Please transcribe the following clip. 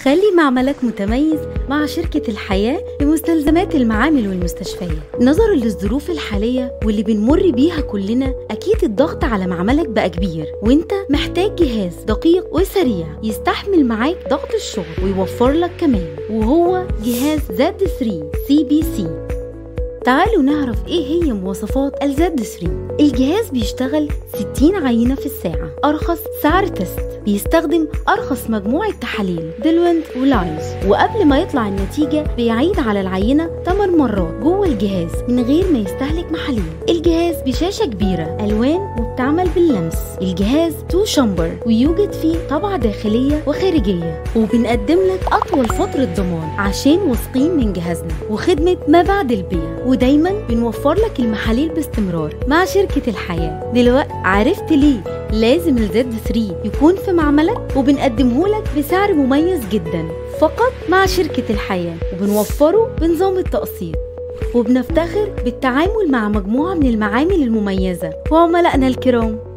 خلي معملك متميز مع شركة الحياة لمستلزمات المعامل والمستشفيات نظرا للظروف الحالية واللي بنمر بيها كلنا أكيد الضغط على معملك بقى كبير وانت محتاج جهاز دقيق وسريع يستحمل معاك ضغط الشغل ويوفر لك كمان وهو جهاز زد 3 سي بي سي تعالوا نعرف ايه هي مواصفات الزد 3 الجهاز بيشتغل 60 عينة في الساعة أرخص سعر تيست بيستخدم أرخص مجموعة تحاليل ديلوينت ولايز وقبل ما يطلع النتيجة بيعيد على العينة 8 مرات جوه الجهاز من غير ما يستهلك محاليل الجهاز بشاشة كبيرة ألوان وبتعمل باللمس الجهاز تو شامبر ويوجد فيه طبعة داخلية وخارجية وبنقدم لك أطول فترة ضمان عشان واثقين من جهازنا وخدمة ما بعد البيع ودايما بنوفر لك المحاليل باستمرار مع شركة الحياة دلوقتي عرفت ليه لازم الزد 3 يكون في معملك وبنقدمه لك بسعر مميز جدا فقط مع شركة الحياة وبنوفره بنظام التقسيط وبنفتخر بالتعامل مع مجموعة من المعامل المميزة وعملائنا الكرام